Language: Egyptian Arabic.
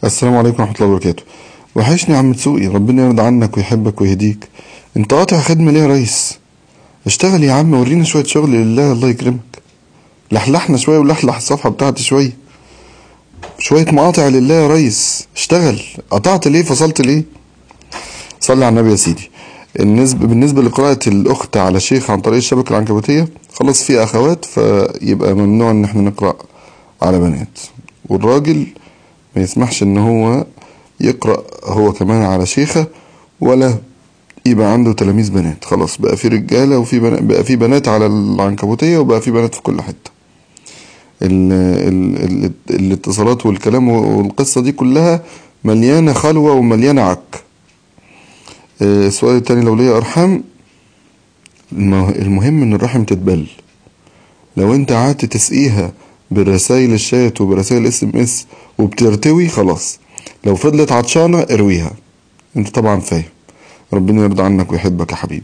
السلام عليكم ورحمة الله وبركاته وحشني يا عم تسوقي ربنا يرضى عنك ويحبك ويهديك انت قاطع خدمة ليه يا ريس اشتغل يا عم ورينا شوية شغل لله الله يكرمك لحلحنا شوية ولحلح الصفحة بتاعتي شوية شوية مقاطع لله يا ريس اشتغل قطعت ليه فصلت ليه صلي على النبي يا سيدي النسبة بالنسبة لقراءة الأخت على شيخ عن طريق الشبكة العنكبوتية خلاص في أخوات فيبقى ممنوع إن احنا نقرأ على بنات والراجل ما يسمحش إن هو يقرأ هو كمان على شيخة ولا يبقى عنده تلاميذ بنات خلاص بقى في رجالة وفي بنات بقى في بنات على العنكبوتية وبقى في بنات في كل حتة ال ال ال الاتصالات والكلام والقصة دي كلها مليانة خلوة ومليانة عك آه، السؤال التاني لو ليا أرحام الم- المهم إن الرحم تتبل لو أنت قعدت تسقيها برسايل الشات وبرسايل الاس ام اس وبترتوي خلاص لو فضلت عطشانة ارويها انت طبعا فاهم ربنا يرضى عنك ويحبك يا حبيبي